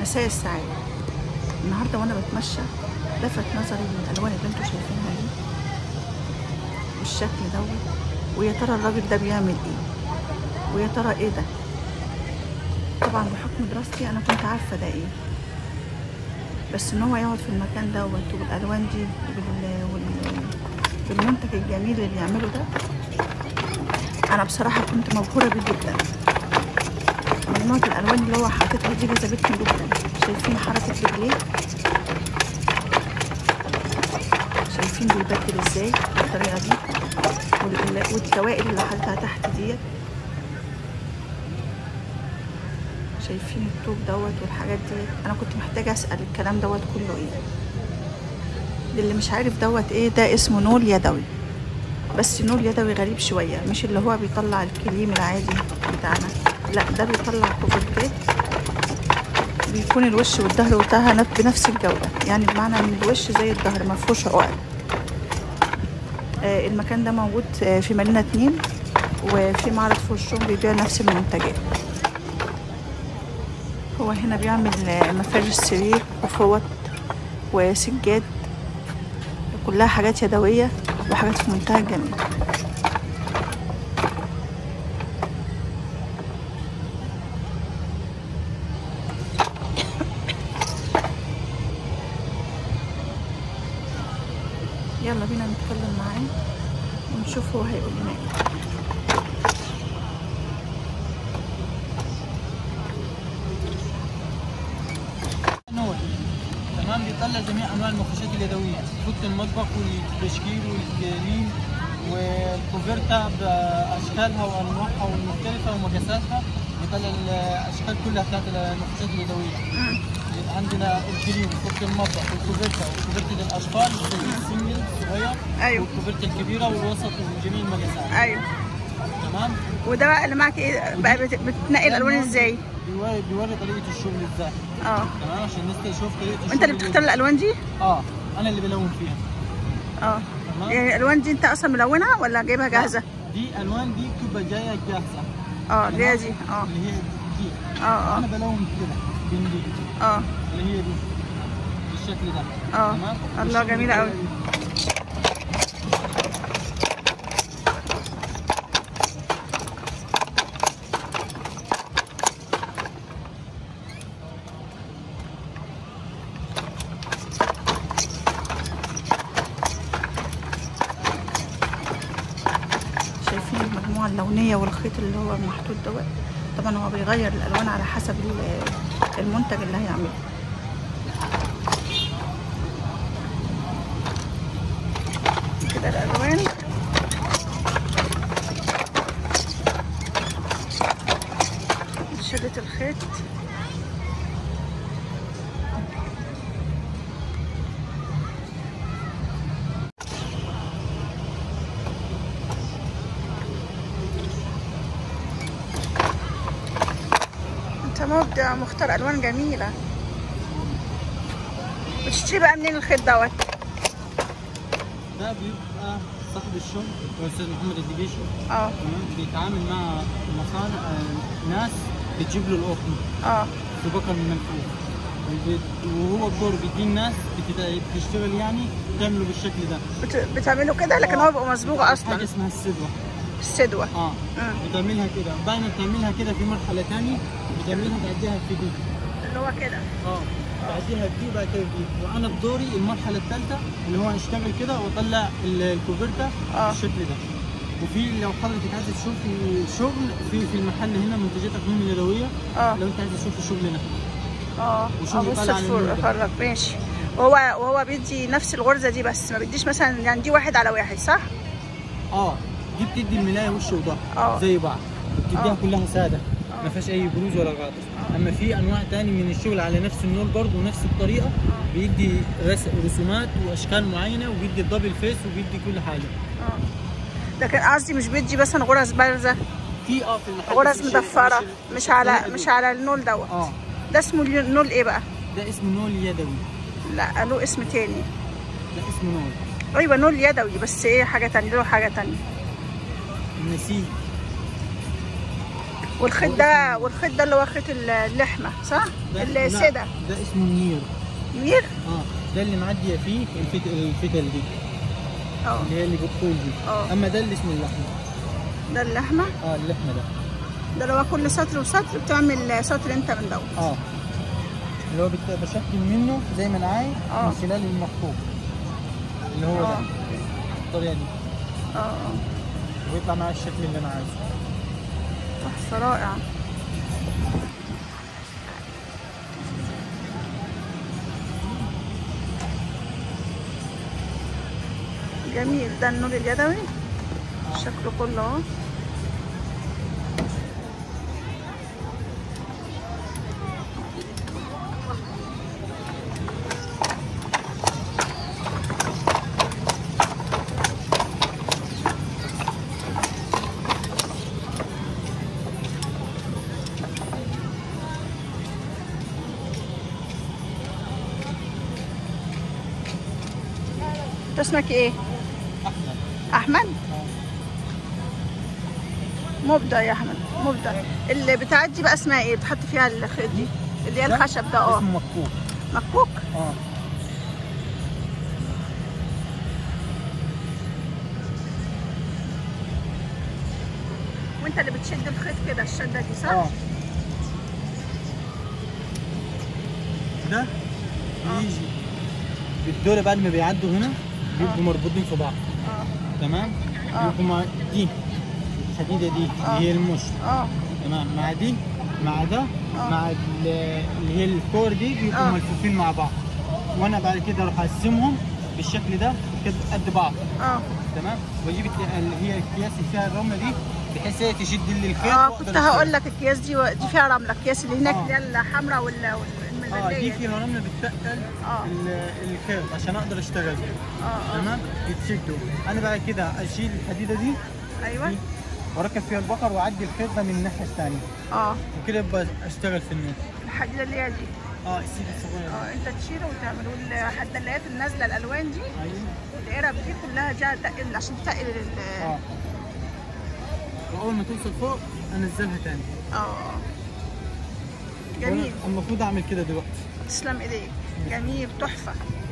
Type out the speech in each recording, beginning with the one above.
مساء السعادة النهاردة وأنا بتمشى لفت نظري الألوان اللي انتوا شايفينها دي والشكل دوت ويا ترى الراجل ده بيعمل ايه ويا ترى ايه ده طبعا بحكم دراستي أنا كنت عارفة ده ايه بس ان هو يقعد في المكان دوت والألوان دي وبال... وال... بالمنتج الجميل اللي بيعمله ده أنا بصراحة كنت مبهورة بيه جدا مجموعة الألوان اللي هو حاططها دي جذبتني جدا شايفين حركة رجليه شايفين بيبدل ازاي بالطريقة دي وال- والتوائل اللي حاططها تحت ديت شايفين الطوب دوت والحاجات ديت انا كنت محتاجة اسأل الكلام دوت كله ايه للي مش عارف دوت ايه ده اسمه نول يدوي بس نول يدوي غريب شوية مش اللي هو بيطلع الكليم العادي بتاعنا لا ده بيطلع كوفرتات بيكون الوش والظهر بتاعها نف- بنفس الجودة يعني بمعنى ان الوش زي الظهر ما فيهوش عقد آه، المكان ده موجود آه، في مدينة اتنين وفي معرض فرشون بيبيع نفس المنتجات هو هنا بيعمل آه، مفارش سرير وفوط وسجاد كلها حاجات يدوية وحاجات في منتهى الجمال يلا بينا نتكلم معاه ونشوف هو هيقول لنا ايه نول تمام بيطلع جميع انواع المفروشات اليدويه فوت المطبخ والتشكيل والكليم والكوفرتا باشكالها وانواعها المختلفه ومقاساتها بيطلع الاشكال كلها بتاعت المفروشات اليدويه عندنا الكريم وفوت المطبخ والكوفرتا وكوفرتا للاطفال زي السنجل الصغير أيوة. والكوفرتا الكبيره والوسط وجميع المقاسات ايوه تمام وده بقى اللي معاك ايه بقى بت- بتنقي الالوان ازاي بيوري بيوري طريقه الشغل ازاي اه تمام عشان الناس تشوف طريقه الشغل انت اللي بتختار الالوان دي اه انا اللي بلون فيها اه تمام. يعني الالوان دي انت اصلا ملونها ولا جايبها جاهزه دي الوان دي بتبقى جايه جاهزه اه اللي هي دي اه اللي هي دي اه اه انا بلون كده بين دي اه اللي هي دي بالشكل ده اه تمام الله بالشكل جميله ده. قوي شايفين المجموعة اللونية والخيط اللي هو محطوط دوت طبعا هو بيغير الألوان على حسب ال- المنتج اللي هيعمله كده الألوان شدة الخيط انت مبدع مختار الوان جميله بتشتري بقى منين الخيط دوت ده بيبقى صاحب الشغل هو الاستاذ محمد الدبيشي اه تمام بيتعامل مع مصانع آه، ناس بتجيب له القطن اه في بقر المنفوخ وبي- وهو الدور بيديه الناس بتت- بتشتغل يعني تعمله بالشكل ده بت... بتعملوا كده لكن هو بيبقى مسبوغ حاجه اصلا اسمها السدوه السدوه اه مم. بتعملها كده بعد ما بتعملها كده في مرحله ثانيه بتعملها تعديها في دي اللي هو كده اه بعديها في دي بعد كده في دي وانا بدوري المرحله الثالثه اللي هو اشتغل كده واطلع ال- الكوفرتا آه. بالشكل ده وفي لو حضرتك عايزه تشوفي شغل في في المحل هنا منتجات تصميم اليدويه اه لو انت عايزه تشوفي شغلنا اه وشوف اه بص يطلع على الفرق النور ده. فرق ماشي وهو وهو بيدي نفس الغرزه دي بس ما بيديش مثلا يعني دي واحد على واحد صح؟ اه دي بتدي الملايه وش وظهر آه. زي بعض بتديها آه. كلها ساده ما فيهاش اي بروز ولا غاطس اما في انواع تاني من الشغل على نفس النول برضه ونفس الطريقه بيدي رس- رسومات واشكال معينه وبيدي الدبل فيس وبيدي كل حاجه اه لكن قصدي مش بيدي مثلا غرز بارزه في اه في المحل غرز في شيء- مدفره مش- مش على ال- مش على النول دوت اه ده اسمه النول ايه بقى؟ ده اسمه نول يدوي لا له اسم تاني ده اسمه نول ايوه نول يدوي بس ايه حاجه تانية له حاجه تانية النسيج والخيط ده والخيط ده اللي هو خيط اللحمه صح ده- السده لا، ده اسمه النير منير اه ده اللي معديه فيه الفت... الفتل دي اه اللي هي اللي بالطول دي اه. اما ده اللي اسمه اللحمه ده اللحمه اه اللحمه ده ده اللي هو كل سطر وسطر بتعمل سطر انت من دوت اه اللي هو بت- بشكل منه زي ما انا عايز اه. من خلال المخطوط اللي هو اه. ده الطريقه دي اه اه ويطلع معايا الشكل اللي انا عايزه تحفه رائع جميل ده النور اليدوي شكله كله اهو انت اسمك ايه؟ احمد احمد اه. مبدع يا احمد مبدع اللي بتاعت دي بقى اسمها ايه بتحط فيها الخيط دي اللي هي ده الخشب ده اه اسمه مكوك مكوك اه وانت اللي بتشد الخيط كده الشده دي صح؟ اه ده بيجي بالدول بعد ما بيعدوا هنا بيبقوا مربوطين في بعض اه تمام اه. بيبقوا مع دي الحديده دي اه. اللي هي المشط اه تمام مع دي مع ده اه. مع ال- اللي هي الكور دي بيبقوا اه. ملفوفين مع بعض وانا بعد كده اروح اقسمهم بالشكل ده كده قد بعض اه تمام واجيب الت- اللي هي الاكياس اللي فيها الرمله دي بحيث هي تشد لي الخيط اه وأقدر كنت هقول أشتغل. لك الكياس دي و... دي فيها رمله الكياس اللي هناك اه. اللي هي الحمراء وال اه دي والمزليه فيها رمله بتتقل اه. ال- الخيط عشان اقدر اشتغل اه اه تمام يتشدوا انا بعد كده اشيل الحديده دي ايوه واركب فيها البقر واعدي الخيط ده من الناحيه الثانيه اه وكده يبقى اشتغل في النص الحديده اللي هي دي اه السيد الصغير اه انت تشيله وتعمل والحدلات النازله الالوان دي ايوه والقرب دي كلها جايه تقل عشان تقل ال اه واول ما توصل فوق انزلها تاني اه جميل وأنا المفروض اعمل كده دلوقتي تسلم ايديك جميل تحفه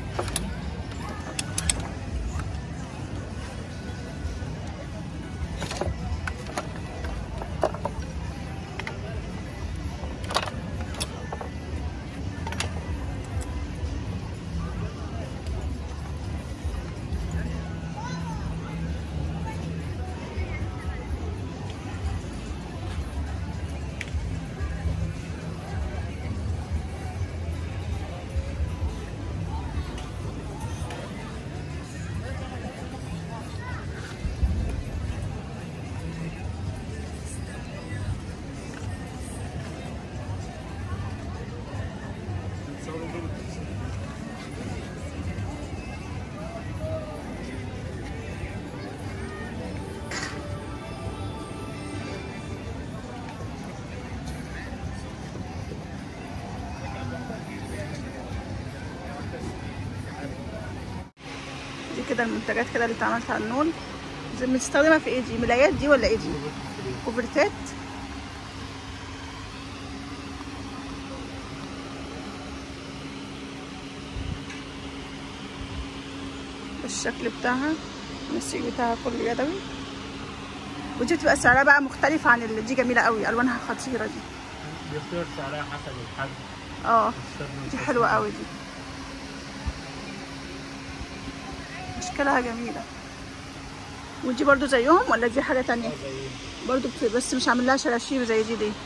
دي كده المنتجات كده اللي اتعملت على النول زي بتستخدمها في ايه دي ملايات دي ولا ايه دي كوفرتات الشكل بتاعها النسيج بتاعها كله يدوي ودي بتبقى سعرها بقى مختلفة عن اللي دي جميلة قوي ألوانها خطيرة دي بيختار سعرها حسب الحجم اه دي حلوة قوي دي أشكالها جميلة ودي برضو زيهم ولا دي حاجة تانية؟ برضو بت- بس مش عامل لها شراشيب زي دي دي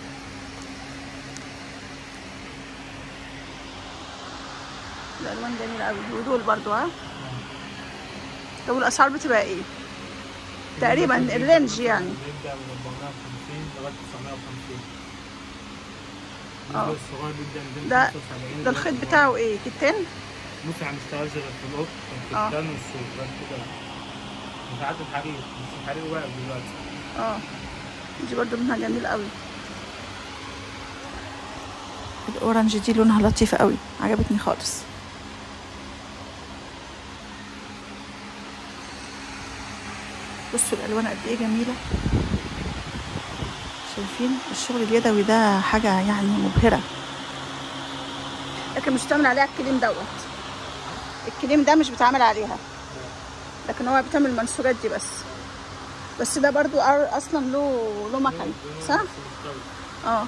الألوان جميلة قوي ودول برضو ها طب والأسعار بتبقى ايه؟ تقريبا الرينج يعني بيبدأ من 450 لغاية 950 اه. الصغير بيبدأ من ده 275 ده الخيط بتاعه ايه؟ كتان؟ بص ما بيشتغلش غير في القط في اه. الكتان والصوف بس كده وساعات الحرير بس الحرير واقف دلوقتي اه دي برضو لونها جميل قوي الاورنج دي لونها لطيفة قوي عجبتني خالص بصوا الالوان قد ايه جميلة شايفين الشغل اليدوي ده حاجة يعني مبهرة لكن مش بتعمل عليها الكليم دوت الكليم ده مش بتعمل عليها لكن هو بتعمل المنسوجات دي بس بس ده برضو أر- اصلا له له مكان صح؟ اه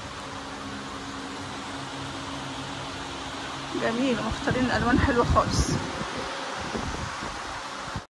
جميل مختارين الوان حلوه خالص